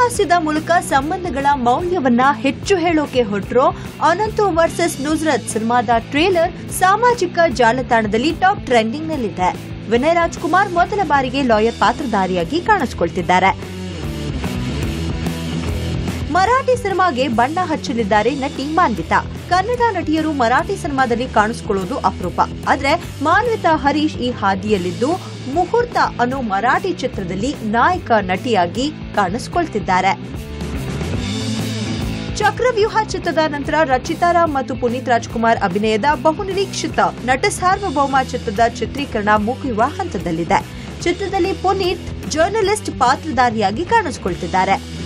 ಅಟ್ಟಹಾಸ್ಯದ ಮೂಲಕ ಸಂಬಂಧಗಳ ಮೌಲ್ಯವನ್ನ ಹೆಚ್ಚು ಹೇಳೋಕೆ ಹೊರಟ್ರೋ ಅನಂತು ವರ್ಸಸ್ ನುಸ್ರತ್ ಸಿನಿಮಾದ ಟ್ರೇಲರ್ ಸಾಮಾಜಿಕ ಜಾಲತಾಣದಲ್ಲಿ ಟಾಪ್ ಟ್ರೆಂಡಿಂಗ್ ನಲ್ಲಿದೆ ವಿನಯ್ ರಾಜ್ಕುಮಾರ್ ಮೊದಲ ಬಾರಿಗೆ ಲಾಯರ್ ಪಾತ್ರಧಾರಿಯಾಗಿ ಕಾಣಿಸಿಕೊಳ್ತಿದ್ದಾರೆ ಮರಾಠಿ ಸಿನಿಮಾಗೆ ಬಣ್ಣ ಹಚ್ಚಲಿದ್ದಾರೆ ನಟಿ ಮಾನ್ವಿತಾ ಕನ್ನಡ ನಟಿಯರು ಮರಾಠಿ ಸಿನಿಮಾದಲ್ಲಿ ಕಾಣಿಸಿಕೊಳ್ಳುವುದು ಅಪರೂಪ ಆದ್ರೆ ಮಾನ್ವಿತಾ ಹರೀಶ್ ಈ ಹಾದಿಯಲ್ಲಿದ್ದು ಮುಹೂರ್ತ ಅನ್ನೋ ಮರಾಠಿ ಚಿತ್ರದಲ್ಲಿ ನಾಯಕ ನಟಿಯಾಗಿ ಕಾಣಿಸಿಕೊಳ್ತಿದ್ದಾರೆ ಚಕ್ರವ್ಯೂಹ ಚಿತ್ರದ ನಂತರ ರಚಿತಾರಾಮ್ ಮತ್ತು ಪುನೀತ್ ರಾಜ್ಕುಮಾರ್ ಅಭಿನಯದ ಬಹುನಿರೀಕ್ಷಿತ ನಟ ಸಾರ್ವಭೌಮ ಚಿತ್ರದ ಚಿತ್ರೀಕರಣ ಮುಗಿಯುವ ಹಂತದಲ್ಲಿದೆ ಚಿತ್ರದಲ್ಲಿ ಪುನೀತ್ ಜರ್ನಲಿಸ್ಟ್ ಪಾತ್ರಧಾರಿಯಾಗಿ ಕಾಣಿಸಿಕೊಳ್ತಿದ್ದಾರೆ